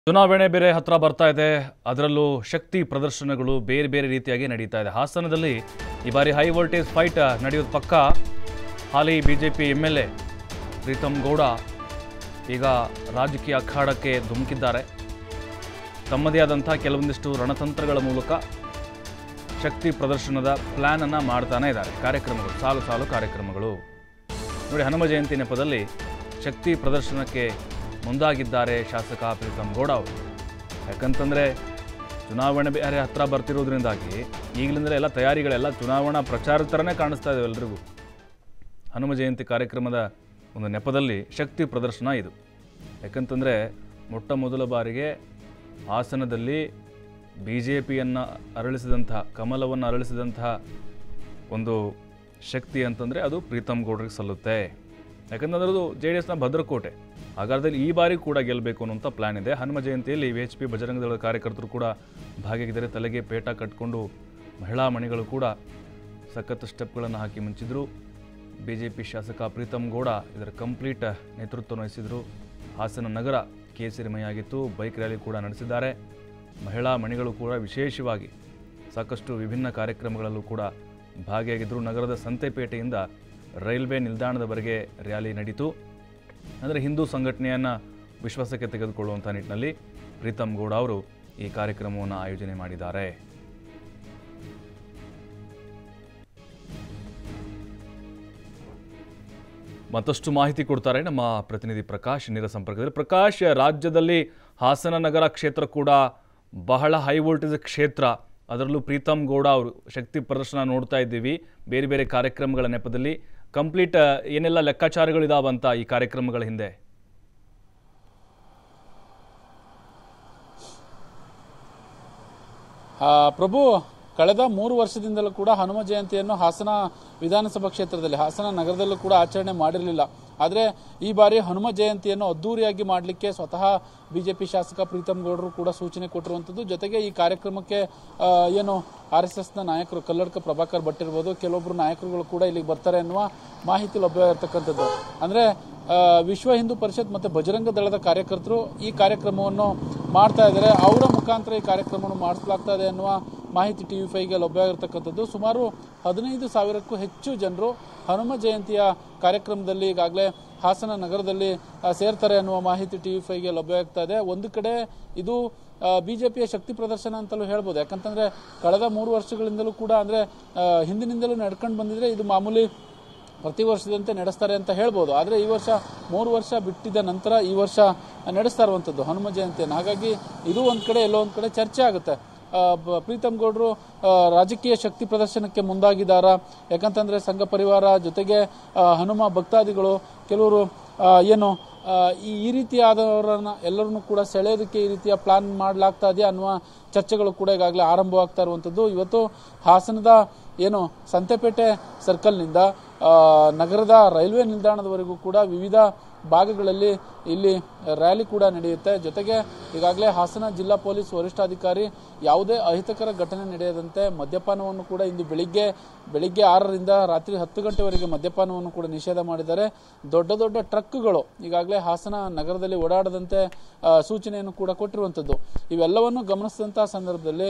ಚುನಾವಣೆ ಬೇರೆ ಹತ್ರ ಬರ್ತಾ ಇದೆ ಅದರಲ್ಲೂ ಶಕ್ತಿ ಪ್ರದರ್ಶನಗಳು ಬೇರೆ ಬೇರೆ ರೀತಿಯಾಗಿ ನಡೀತಾ ಇದೆ ಹಾಸನದಲ್ಲಿ ಈ ಬಾರಿ ಹೈ ವೋಲ್ಟೇಜ್ ಫೈಟ್ ನಡೆಯೋದು ಪಕ್ಕ ಹಾಲಿ BJP M L A Preetham Gowda ಈಗ ರಾಜಕೀಯ ಅಖಾಡಕ್ಕೆ ಧುಮುಕಿದ್ದಾರೆ ತಮ್ಮದೇ ಆದಂಥ ಕೆಲವೊಂದಿಷ್ಟು ರಣತಂತ್ರಗಳ ಮೂಲಕ ಶಕ್ತಿ ಪ್ರದರ್ಶನದ ಪ್ಲ್ಯಾನ್ ಅನ್ನ ಮಾಡ್ತಾನೆ ಇದ್ದಾರೆ ಕಾರ್ಯಕ್ರಮಗಳು ಸಾಲು ಸಾಲು ಕಾರ್ಯಕ್ರಮಗಳು ನೋಡಿ ಹನುಮ ಜಯಂತಿ ನೆಪದಲ್ಲಿ ಶಕ್ತಿ ಪ್ರದರ್ಶನಕ್ಕೆ ಮುಂದಾಗಿದ್ದಾರೆ ಶಾಸಕ ಪ್ರೀತಮ್ ಗೌಡ ಅವರು ಯಾಕಂತಂದರೆ ಚುನಾವಣೆ ಬೇರೆ ಹತ್ರ ಬರ್ತಿರೋದ್ರಿಂದಾಗಿ ಈಗಲಿಂದಲೇ ಎಲ್ಲ ತಯಾರಿಗಳೆಲ್ಲ ಚುನಾವಣಾ ಪ್ರಚಾರದ ಥರನೇ ಕಾಣಿಸ್ತಾ ಇದ್ದಾವೆ ಎಲ್ರಿಗೂ ಹನುಮ ಜಯಂತಿ ಕಾರ್ಯಕ್ರಮದ ಒಂದು ನೆಪದಲ್ಲಿ ಶಕ್ತಿ ಪ್ರದರ್ಶನ ಇದು ಯಾಕಂತಂದರೆ ಮೊಟ್ಟ ಮೊದಲ ಬಾರಿಗೆ ಹಾಸನದಲ್ಲಿ ಬಿ ಜೆ ಪಿಯನ್ನು ಅರಳಿಸಿದಂತಹ ಕಮಲವನ್ನು ಅರಳಿಸಿದಂತಹ ಒಂದು ಶಕ್ತಿ ಅಂತಂದರೆ ಅದು ಪ್ರೀತಮ್ ಗೌಡ್ರಿಗೆ ಸಲ್ಲುತ್ತೆ ಯಾಕಂತಂದ್ರೆ ಅದು ಜೆ ಡಿ ಎಸ್ನ ಭದ್ರಕೋಟೆ ಹಾಗಾದ್ರೆ ಈ ಬಾರಿ ಕೂಡ ಗೆಲ್ಲಬೇಕು ಅನ್ನುವಂಥ ಪ್ಲ್ಯಾನ್ ಇದೆ ಹನುಮ ಜಯಂತಿಯಲ್ಲಿ ವಿ ಎಚ್ ಪಿ ಬಜರಂಗ ದಳದ ಕಾರ್ಯಕರ್ತರು ಕೂಡ ಭಾಗಿಯಾಗಿದ್ದಾರೆ ತಲೆಗೆ ಪೇಟ ಕಟ್ಕೊಂಡು ಮಹಿಳಾ ಮಣಿಗಳು ಕೂಡ ಸಖತ್ ಸ್ಟೆಪ್ಗಳನ್ನು ಹಾಕಿ ಮುಂಚಿದ್ರು ಬಿ ಜೆ ಪಿ ಶಾಸಕ ಪ್ರೀತಮ್ ಗೌಡ ಇದರ ಕಂಪ್ಲೀಟ್ ನೇತೃತ್ವ ವಹಿಸಿದರು ಹಾಸನ ನಗರ ಕೇಸರಿಮಯಾಗಿತ್ತು ಬೈಕ್ ರ್ಯಾಲಿ ಕೂಡ ನಡೆಸಿದ್ದಾರೆ ಮಹಿಳಾ ಮಣಿಗಳು ಕೂಡ ವಿಶೇಷವಾಗಿ ಸಾಕಷ್ಟು ವಿಭಿನ್ನ ಕಾರ್ಯಕ್ರಮಗಳಲ್ಲೂ ಕೂಡ ಭಾಗಿಯಾಗಿದ್ದರು ನಗರದ ಸಂತೆಪೇಟೆಯಿಂದ ರೈಲ್ವೆ ನಿಲ್ದಾಣದವರೆಗೆ ರ್ಯಾಲಿ ನಡೀತು ಅಂದರೆ ಹಿಂದೂ ಸಂಘಟನೆಯನ್ನು ವಿಶ್ವಾಸಕ್ಕೆ ತೆಗೆದುಕೊಳ್ಳುವಂಥ ನಿಟ್ಟಿನಲ್ಲಿ ಪ್ರೀತಮ್ ಗೌಡ ಅವರು ಈ ಕಾರ್ಯಕ್ರಮವನ್ನು ಆಯೋಜನೆ ಮಾಡಿದ್ದಾರೆ ಮತ್ತಷ್ಟು ಮಾಹಿತಿ ಕೊಡ್ತಾರೆ ನಮ್ಮ ಪ್ರತಿನಿಧಿ ಪ್ರಕಾಶ್ ನೇರ ಸಂಪರ್ಕದಲ್ಲಿ ಪ್ರಕಾಶ್ ರಾಜ್ಯದಲ್ಲಿ ಹಾಸನ ನಗರ ಕ್ಷೇತ್ರ ಕೂಡ ಬಹಳ ಹೈ ವೋಲ್ಟೇಜ್ ಕ್ಷೇತ್ರ ಅದರಲ್ಲೂ ಪ್ರೀತಮ್ ಗೌಡ ಅವರು ಶಕ್ತಿ ಪ್ರದರ್ಶನ ನೋಡ್ತಾ ಇದ್ದೀವಿ ಬೇರೆ ಬೇರೆ ಕಾರ್ಯಕ್ರಮಗಳ ನೆಪದಲ್ಲಿ ಕಂಪ್ಲೀಟ್ ಏನೆಲ್ಲ ಲೆಕ್ಕಾಚಾರಗಳಿದಾವಂತ ಈ ಕಾರ್ಯಕ್ರಮಗಳ ಹಿಂದೆ ಆ, ಪ್ರಭು ಕಳೆದ ಮೂರು ವರ್ಷದಿಂದಲೂ ಕೂಡ ಹನುಮ ಜಯಂತಿಯನ್ನು ಹಾಸನ ವಿಧಾನಸಭಾ ಕ್ಷೇತ್ರದಲ್ಲಿ ಹಾಸನ ನಗರದಲ್ಲೂ ಕೂಡ ಆಚರಣೆ ಮಾಡಿರಲಿಲ್ಲ ಆದರೆ ಈ ಬಾರಿ ಹನುಮ ಜಯಂತಿಯನ್ನು ಅದ್ದೂರಿಯಾಗಿ ಮಾಡಲಿಕ್ಕೆ ಸ್ವತಃ ಬಿಜೆಪಿ ಶಾಸಕ ಪ್ರೀತಮ್ ಗೌಡರು ಕೂಡ ಸೂಚನೆ ಕೊಟ್ಟಿರುವಂಥದ್ದು ಜೊತೆಗೆ ಈ ಕಾರ್ಯಕ್ರಮಕ್ಕೆ ಆ, ಏನು ಆರ್ ಎಸ್ ಎಸ್ನ ನಾಯಕರು ಕಲ್ಲಡ್ಕ ಪ್ರಭಾಕರ್ ಭಟ್ ಇರ್ಬೋದು ಕೆಲವೊಬ್ಬರು ನಾಯಕರುಗಳು ಕೂಡ ಇಲ್ಲಿಗೆ ಬರ್ತಾರೆ ಅನ್ನುವ ಮಾಹಿತಿ ಲಭ್ಯವಿರತಕ್ಕಂಥದ್ದು ಅಂದರೆ ಆ, ವಿಶ್ವ ಹಿಂದೂ ಪರಿಷತ್ ಮತ್ತು ಬಜರಂಗ ದಳದ ಕಾರ್ಯಕರ್ತರು ಈ ಕಾರ್ಯಕ್ರಮವನ್ನು ಮಾಡ್ತಾ ಇದ್ದಾರೆ ಅವರ ಮುಖಾಂತರ ಈ ಕಾರ್ಯಕ್ರಮವನ್ನು ಮಾಡಿಸಲಾಗ್ತಾ ಇದೆ ಅನ್ನುವ ಮಾಹಿತಿ ಟಿ ವಿ ಫೈಗೆ ಲಭ್ಯವಾಗಿರ್ತಕ್ಕಂಥದ್ದು ಸುಮಾರು ಹದಿನೈದು ಸಾವಿರಕ್ಕೂ ಹೆಚ್ಚು ಜನರು ಹನುಮ ಜಯಂತಿಯ ಕಾರ್ಯಕ್ರಮದಲ್ಲಿ ಈಗಾಗಲೇ ಹಾಸನ ನಗರದಲ್ಲಿ ಆ, ಸೇರ್ತಾರೆ ಅನ್ನುವ ಮಾಹಿತಿ ಟಿ ವಿ ಫೈಗೆ ಲಭ್ಯವಾಗ್ತಾ ಇದೆ ಒಂದು ಕಡೆ ಇದು ಬಿಜೆಪಿಯ ಶಕ್ತಿ ಪ್ರದರ್ಶನ ಅಂತಲೂ ಹೇಳ್ಬೋದು ಯಾಕಂತಂದ್ರೆ ಕಳೆದ ಮೂರು ವರ್ಷಗಳಿಂದಲೂ ಕೂಡ ಅಂದ್ರೆ ಆ, ಹಿಂದಿನಿಂದಲೂ ನಡ್ಕೊಂಡು ಬಂದಿದ್ರೆ ಇದು ಮಾಮೂಲಿ ಪ್ರತಿ ವರ್ಷದಂತೆ ನಡೆಸ್ತಾರೆ ಅಂತ ಹೇಳ್ಬೋದು ಆದರೆ ಈ ವರ್ಷ ಮೂರು ವರ್ಷ ಬಿಟ್ಟಿದ್ದ ನಂತರ ಈ ವರ್ಷ ನಡೆಸ್ತಾ ಇರುವಂಥದ್ದು ಹನುಮ ಜಯಂತಿಯನ್ನು ಹಾಗಾಗಿ ಇದು ಒಂದು ಕಡೆ ಎಲ್ಲೋ ಒಂದು ಕಡೆ ಚರ್ಚೆ ಆಗುತ್ತೆ ಆ, ಬ- ಪ್ರೀತಮ್ ಗೌಡ್ರು ಆ, ರಾಜಕೀಯ ಶಕ್ತಿ ಪ್ರದರ್ಶನಕ್ಕೆ ಮುಂದಾಗಿದ್ದಾರ ಯಾಕಂತಂದ್ರೆ ಸಂಘ ಪರಿವಾರ ಜೊತೆಗೆ ಆ, ಹನುಮ ಭಕ್ತಾದಿಗಳು ಕೆಲವರು ಆ, ಏನು ಆ, ಈ ಈ ರೀತಿಯಾದವರನ್ನ ಎಲ್ಲರನ್ನೂ ಕೂಡ ಸೆಳೆಯೋದಕ್ಕೆ ಈ ರೀತಿಯ ಪ್ಲಾನ್ ಮಾಡಲಾಗ್ತಾ ಇದೆಯಾ ಅನ್ನುವ ಚರ್ಚೆಗಳು ಕೂಡ ಈಗಾಗಲೇ ಆರಂಭವಾಗ್ತಾ ಇರುವಂಥದ್ದು ಇವತ್ತು ಹಾಸನದ ಏನು ಸಂತೆಪೇಟೆ ಸರ್ಕಲ್ನಿಂದ ಆ, ನಗರದ ರೈಲ್ವೆ ನಿಲ್ದಾಣದವರೆಗೂ ಕೂಡ ವಿವಿಧ ಭಾಗಗಳಲ್ಲಿ ಇಲ್ಲಿ ರ್ಯಾಲಿ ಕೂಡ ನಡೆಯುತ್ತೆ ಜೊತೆಗೆ ಈಗಾಗಲೇ ಹಾಸನ ಜಿಲ್ಲಾ ಪೊಲೀಸ್ ವರಿಷ್ಠಾಧಿಕಾರಿ ಯಾವುದೇ ಅಹಿತಕರ ಘಟನೆ ನಡೆಯದಂತೆ ಮದ್ಯಪಾನವನ್ನು ಕೂಡ ಇಂದು ಬೆಳಿಗ್ಗೆ ಬೆಳಿಗ್ಗೆ ಆರರಿಂದ ರಾತ್ರಿ ಹತ್ತು ಗಂಟೆವರೆಗೆ ಮದ್ಯಪಾನವನ್ನು ಕೂಡ ನಿಷೇಧ ಮಾಡಿದ್ದಾರೆ ದೊಡ್ಡ ದೊಡ್ಡ ಟ್ರಕ್ಗಳು ಈಗಾಗಲೇ ಹಾಸನ ನಗರದಲ್ಲಿ ಓಡಾಡದಂತೆ ಆ, ಸೂಚನೆಯನ್ನು ಕೂಡ ಕೊಟ್ಟಿರುವಂಥದ್ದು ಇವೆಲ್ಲವನ್ನು ಗಮನಿಸಿದಂತಹ ಸಂದರ್ಭದಲ್ಲಿ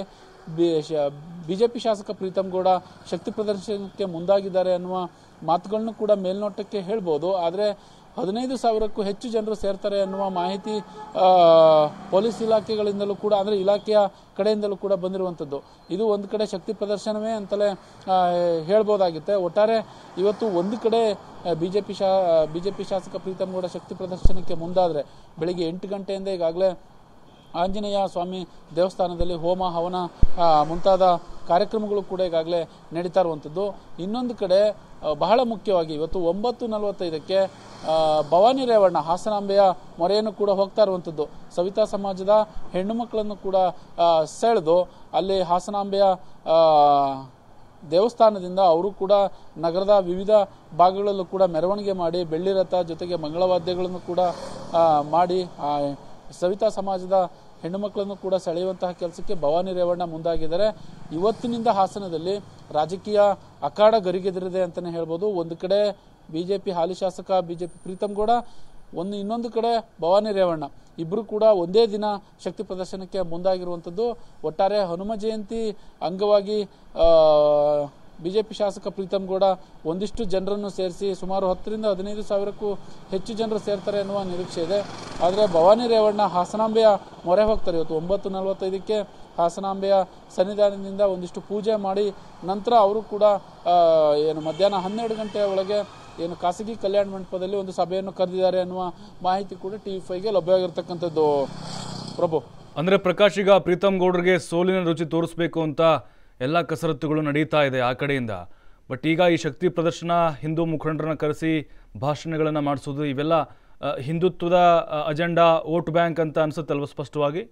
ಬಿಜೆಪಿ ಶಾಸಕ ಪ್ರೀತಮ್ ಗೌಡ ಶಕ್ತಿ ಪ್ರದರ್ಶನಕ್ಕೆ ಮುಂದಾಗಿದ್ದಾರೆ ಅನ್ನುವ ಮಾತುಗಳನ್ನು ಕೂಡ ಮೇಲ್ನೋಟಕ್ಕೆ ಹೇಳ್ಬೋದು ಆದರೆ ಹದಿನೈದು ಸಾವಿರಕ್ಕೂ ಹೆಚ್ಚು ಜನರು ಸೇರ್ತಾರೆ ಅನ್ನುವ ಮಾಹಿತಿ ಆ, ಪೊಲೀಸ್ ಇಲಾಖೆಗಳಿಂದಲೂ ಕೂಡ ಅಂದರೆ ಇಲಾಖೆಯ ಕಡೆಯಿಂದಲೂ ಕೂಡ ಬಂದಿರುವಂಥದ್ದು ಇದು ಒಂದು ಕಡೆ ಶಕ್ತಿ ಪ್ರದರ್ಶನವೇ ಅಂತಲೇ ಆ, ಹೇಳ್ಬೋದಾಗುತ್ತೆ ಒಟ್ಟಾರೆ ಇವತ್ತು ಒಂದು ಕಡೆ ಬಿಜೆಪಿ ಶಾ ಬಿಜೆಪಿ ಶಾಸಕ ಪ್ರೀತಮ್ ಗೌಡ ಶಕ್ತಿ ಪ್ರದರ್ಶನಕ್ಕೆ ಮುಂದಾದರೆ ಬೆಳಿಗ್ಗೆ ಎಂಟು ಗಂಟೆಯಿಂದ ಈಗಾಗಲೇ ಆಂಜನೇಯ ಸ್ವಾಮಿ ದೇವಸ್ಥಾನದಲ್ಲಿ ಹೋಮ ಹವನ ಆ, ಮುಂತಾದ ಕಾರ್ಯಕ್ರಮಗಳು ಕೂಡ ಈಗಾಗಲೇ ನಡೀತಾ ಇರುವಂಥದ್ದು ಇನ್ನೊಂದು ಕಡೆ ಆ, ಬಹಳ ಮುಖ್ಯವಾಗಿ ಇವತ್ತು ಒಂಬತ್ತು ನಲವತ್ತೈದಕ್ಕೆ ಆ, ಭವಾನಿ ರೇವಣ್ಣ ಹಾಸನಾಂಬೆಯ ಮೊರೆಯನ್ನು ಕೂಡ ಹೋಗ್ತಾ ಇರುವಂಥದ್ದು ಸವಿತಾ ಸಮಾಜದ ಹೆಣ್ಣು ಮಕ್ಕಳನ್ನು ಕೂಡ ಆ, ಸೆಳೆದು ಅಲ್ಲಿ ಹಾಸನಾಂಬೆಯ ಆ, ದೇವಸ್ಥಾನದಿಂದ ಅವರು ಕೂಡ ನಗರದ ವಿವಿಧ ಭಾಗಗಳಲ್ಲೂ ಕೂಡ ಮೆರವಣಿಗೆ ಮಾಡಿ ಬೆಳ್ಳಿ ರಥ ಜೊತೆಗೆ ಮಂಗಳವಾದ್ಯಗಳನ್ನು ಕೂಡ ಆ, ಮಾಡಿ ಆ, ಸವಿತಾ ಸಮಾಜದ ಹೆಣ್ಣು ಮಕ್ಕಳನ್ನು ಕೂಡ ಸೆಳೆಯುವಂತಹ ಕೆಲಸಕ್ಕೆ ಭವಾನಿ ರೇವಣ್ಣ ಮುಂದಾಗಿದ್ದಾರೆ ಇವತ್ತಿನಿಂದ ಹಾಸನದಲ್ಲಿ ರಾಜಕೀಯ ಅಖಾಡ ಗರಿಗೆದರಿದೆ ಅಂತಾನೆ ಹೇಳ್ಬೋದು ಒಂದು ಕಡೆ ಬಿಜೆಪಿ ಹಾಲಿ ಶಾಸಕ ಬಿಜೆಪಿ ಪ್ರೀತಮ್ ಗೌಡ ಒಂದು ಇನ್ನೊಂದು ಕಡೆ ಭವಾನಿ ರೇವಣ್ಣ ಇಬ್ಬರು ಕೂಡ ಒಂದೇ ದಿನ ಶಕ್ತಿ ಪ್ರದರ್ಶನಕ್ಕೆ ಮುಂದಾಗಿರುವಂಥದ್ದು ಒಟ್ಟಾರೆ ಹನುಮ ಜಯಂತಿ ಅಂಗವಾಗಿ ಬಿಜೆಪಿ ಶಾಸಕ ಪ್ರೀತಮ್ ಗೌಡ ಒಂದಿಷ್ಟು ಜನರನ್ನು ಸೇರಿಸಿ ಸುಮಾರು ಹತ್ತರಿಂದ ಹದಿನೈದು ಸಾವಿರಕ್ಕೂ ಹೆಚ್ಚು ಜನರು ಸೇರ್ತಾರೆ ಎನ್ನುವ ನಿರೀಕ್ಷೆ ಇದೆ ಆದರೆ ಭವಾನಿ ರೇವಣ್ಣ ಹಾಸನಾಂಬೆಯ ಮೊರೆ ಹೋಗ್ತಾರೆ ಇವತ್ತು ಒಂಬತ್ತು ನಲವತ್ತೈದಕ್ಕೆ ಹಾಸನಾಂಬೆಯ ಸನ್ನಿಧಾನದಿಂದ ಒಂದಿಷ್ಟು ಪೂಜೆ ಮಾಡಿ ನಂತರ ಅವರು ಕೂಡ ಆ, ಏನು ಮಧ್ಯಾಹ್ನ ಹನ್ನೆರಡು ಗಂಟೆಯ ಒಳಗೆ ಏನು ಖಾಸಗಿ ಕಲ್ಯಾಣ ಮಂಟಪದಲ್ಲಿ ಒಂದು ಸಭೆಯನ್ನು ಕರೆದಿದ್ದಾರೆ ಅನ್ನುವ ಮಾಹಿತಿ ಕೂಡ ಟಿ ವಿ ಫೈವ್ಗೆ ಲಭ್ಯವಾಗಿರ್ತಕ್ಕಂಥದ್ದು ಪ್ರಭು ಅಂದರೆ ಪ್ರಕಾಶ್ ಈಗ ಪ್ರೀತಮ್ ಗೌಡ್ರಿಗೆ ಸೋಲಿನ ರುಚಿ ತೋರಿಸ್ಬೇಕು ಅಂತ ಎಲ್ಲ ಕಸರತ್ತುಗಳು ನಡೀತಾ ಇದೆ ಆ ಕಡೆಯಿಂದ ಬಟ್ ಈಗ ಈ ಶಕ್ತಿ ಪ್ರದರ್ಶನ ಹಿಂದೂ ಮುಖಂಡರನ್ನ ಕರೆಸಿ ಭಾಷಣಗಳನ್ನು ಮಾಡಿಸೋದು ಇವೆಲ್ಲ ಆ, ಹಿಂದುತ್ವದ ಆ, ಅಜೆಂಡಾ ವೋಟ್ ಬ್ಯಾಂಕ್ ಅಂತ ಅನ್ಸುತ್ತಲ್ವ ಸ್ಪಷ್ಟವಾಗಿ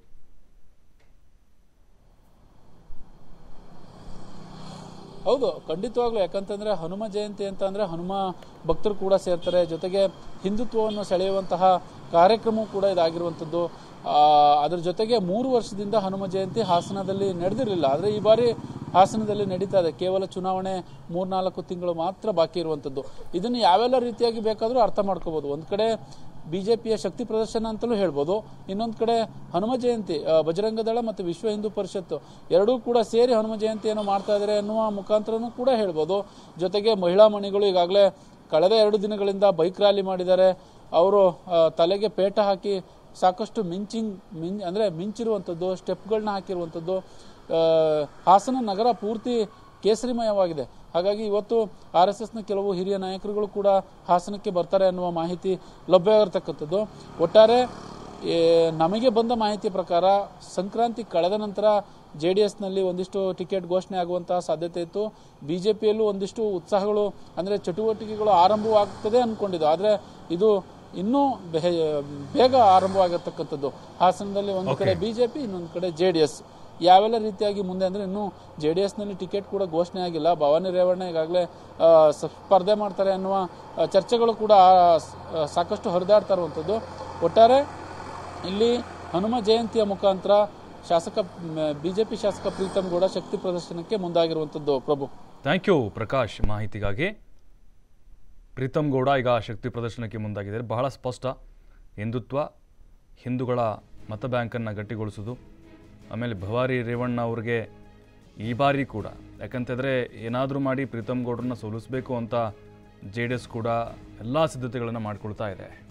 ಹೌದು ಖಂಡಿತವಾಗ್ಲೂ ಯಾಕಂತಂದ್ರೆ ಹನುಮ ಜಯಂತಿ ಅಂತ ಅಂದ್ರೆ ಹನುಮ ಭಕ್ತರು ಕೂಡ ಸೇರ್ತಾರೆ ಜೊತೆಗೆ ಹಿಂದುತ್ವವನ್ನು ಸೆಳೆಯುವಂತಹ ಕಾರ್ಯಕ್ರಮ ಕೂಡ ಇದಾಗಿರುವಂಥದ್ದು ಆ, ಅದ್ರ ಜೊತೆಗೆ ಮೂರು ವರ್ಷದಿಂದ ಹನುಮ ಜಯಂತಿ ಹಾಸನದಲ್ಲಿ ನಡೆದಿರಲಿಲ್ಲ ಆದರೆ ಈ ಬಾರಿ ಹಾಸನದಲ್ಲಿ ನಡೀತಾ ಇದೆ ಕೇವಲ ಚುನಾವಣೆ ಮೂರ್ನಾಲ್ಕು ತಿಂಗಳು ಮಾತ್ರ ಬಾಕಿ ಇರುವಂಥದ್ದು ಇದನ್ನು ಯಾವೆಲ್ಲ ರೀತಿಯಾಗಿ ಬೇಕಾದರೂ ಅರ್ಥ ಮಾಡ್ಕೋಬಹುದು ಒಂದ್ ಕಡೆ ಬಿಜೆಪಿಯ ಶಕ್ತಿ ಪ್ರದರ್ಶನ ಅಂತಲೂ ಹೇಳ್ಬೋದು ಇನ್ನೊಂದು ಕಡೆ ಹನುಮ ಜಯಂತಿ ಆ, ಬಜರಂಗ ದಳ ಮತ್ತು ವಿಶ್ವ ಹಿಂದೂ ಪರಿಷತ್ತು ಎರಡೂ ಕೂಡ ಸೇರಿ ಹನುಮ ಜಯಂತಿಯನ್ನು ಮಾಡ್ತಾ ಇದ್ದಾರೆ ಎನ್ನುವ ಮುಖಾಂತರನೂ ಕೂಡ ಹೇಳ್ಬೋದು ಜೊತೆಗೆ ಮಹಿಳಾ ಮಣಿಗಳು ಈಗಾಗಲೇ ಕಳೆದ ಎರಡು ದಿನಗಳಿಂದ ಬೈಕ್ ರ್ಯಾಲಿ ಮಾಡಿದ್ದಾರೆ ಅವರು ಆ, ತಲೆಗೆ ಪೇಟ ಹಾಕಿ ಸಾಕಷ್ಟು ಮಿಂಚಿಂಗ್ ಮಿಂ ಅಂದರೆ ಮಿಂಚಿರುವಂಥದ್ದು ಸ್ಟೆಪ್ಗಳನ್ನ ಹಾಕಿರುವಂಥದ್ದು ಆ, ಹಾಸನ ನಗರ ಪೂರ್ತಿ ಕೇಸರಿಮಯವಾಗಿದೆ ಹಾಗಾಗಿ ಇವತ್ತು ಆರ್ ಎಸ್ ಎಸ್ನ ಕೆಲವು ಹಿರಿಯ ನಾಯಕರುಗಳು ಕೂಡ ಹಾಸನಕ್ಕೆ ಬರ್ತಾರೆ ಅನ್ನುವ ಮಾಹಿತಿ ಲಭ್ಯವಾಗಿರ್ತಕ್ಕಂಥದ್ದು ಒಟ್ಟಾರೆ ಏ, ನಮಗೆ ಬಂದ ಮಾಹಿತಿ ಪ್ರಕಾರ ಸಂಕ್ರಾಂತಿ ಕಳೆದ ನಂತರ ಜೆ ಡಿ ಎಸ್ನಲ್ಲಿ ಒಂದಿಷ್ಟು ಟಿಕೆಟ್ ಘೋಷಣೆ ಆಗುವಂತಹ ಸಾಧ್ಯತೆ ಇತ್ತು ಬಿಜೆಪಿಯಲ್ಲೂ ಒಂದಿಷ್ಟು ಉತ್ಸಾಹಗಳು ಅಂದರೆ ಚಟುವಟಿಕೆಗಳು ಆರಂಭವಾಗ್ತದೆ ಅಂದ್ಕೊಂಡಿದ್ದು ಆದರೆ ಇದು ಇನ್ನೂ ಬೆ- ಬೇಗ ಆರಂಭವಾಗಿರ್ತಕ್ಕಂಥದ್ದು ಹಾಸನದಲ್ಲಿ ಒಂದು ಕಡೆ ಬಿಜೆಪಿ ಇನ್ನೊಂದು ಕಡೆ ಜೆ ಡಿ ಎಸ್ ಯಾವೆಲ್ಲ ರೀತಿಯಾಗಿ ಮುಂದೆ ಅಂದ್ರೆ ಇನ್ನು ಜೆ ಡಿ ಎಸ್ನಲ್ಲಿ ಟಿಕೆಟ್ ಕೂಡ ಘೋಷಣೆ ಆಗಿಲ್ಲ ಭವಾನಿ ರೇವಣ್ಣ ಈಗಾಗಲೇ ಆ, ಸ- ಸ್ಪರ್ಧೆ ಮಾಡ್ತಾರೆ ಅನ್ನುವ ಆ, ಚರ್ಚೆಗಳು ಕೂಡ ಆ, ಸ್- ಆ, ಸಾಕಷ್ಟು ಹರಿದಾಡ್ತಾ ಇರುವಂಥದ್ದು ಒಟ್ಟಾರೆ ಇಲ್ಲಿ ಹನುಮ ಜಯಂತಿಯ ಮುಖಾಂತರ ಶಾಸಕ ಬಿಜೆಪಿ ಶಾಸಕ ಪ್ರೀತಮ್ ಗೌಡ ಶಕ್ತಿ ಪ್ರದರ್ಶನಕ್ಕೆ ಮುಂದಾಗಿರುವಂಥದ್ದು ಪ್ರಭು ಥ್ಯಾಂಕ್ ಯು ಪ್ರಕಾಶ್ ಮಾಹಿತಿಗಾಗಿ ಪ್ರೀತಮ್ ಗೌಡ ಈಗ ಶಕ್ತಿ ಪ್ರದರ್ಶನಕ್ಕೆ ಮುಂದಾಗಿದ್ದಾರೆ ಬಹಳ ಸ್ಪಷ್ಟ ಹಿಂದುತ್ವ ಹಿಂದೂಗಳ ಮತ ಬ್ಯಾಂಕನ್ನು ಗಟ್ಟಿಗೊಳಿಸೋದು ಆಮೇಲೆ ಭವಾರಿ ರೇವಣ್ಣ ಅವ್ರಿಗೆ ಈ ಬಾರಿ ಕೂಡ ಯಾಕಂತಂದರೆ ಏನಾದರೂ ಮಾಡಿ ಪ್ರೀತಮ್ ಗೌಡ್ರನ್ನ ಸೋಲಿಸಬೇಕು ಅಂತ ಜೆ ಡಿ ಎಸ್ ಕೂಡ ಎಲ್ಲ ಸಿದ್ಧತೆಗಳನ್ನು ಮಾಡಿಕೊಳ್ತಾ ಇದೆ